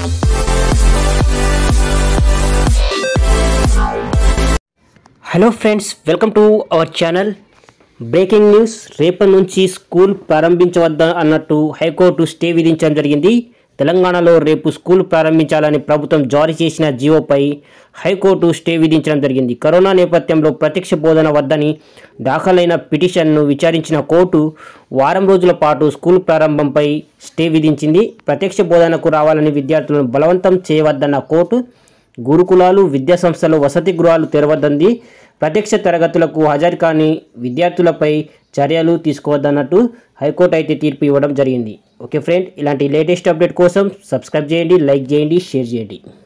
hello friends welcome to our channel breaking news రేపటి నుంచి school ప్రారంభించవద్ద అన్నట్టు హైకోర్టు స్టే విధించడం జరిగింది తెలంగాణలో రేపు స్కూల్ ప్రారంభించాలని ప్రభుత్వం జారీ చేసిన జీవోపై హైకోర్టు స్టే విధించడం జరిగింది కరోనా నేపథ్యంలో ప్రత్యక్ష బోధన వద్దని దాఖలైన పిటిషన్ను విచారించిన కోర్టు వారం రోజుల పాటు స్కూల్ ప్రారంభంపై స్టే విధించింది ప్రత్యక్ష బోధనకు రావాలని విద్యార్థులను బలవంతం చేయవద్దన్న కోర్టు గురుకులాలు విద్యాసంస్థలు వసతి గృహాలు తెరవద్దంది ప్రత్యక్ష తరగతులకు హాజరు కాని విద్యార్థులపై చర్యలు తీసుకోవద్దన్నట్టు హైకోర్టు అయితే తీర్పు ఇవ్వడం జరిగింది ఓకే ఫ్రెండ్ ఇలాంటి లేటెస్ట్ అప్డేట్ కోసం సబ్స్క్రైబ్ చేయండి లైక్ చేయండి షేర్ చేయండి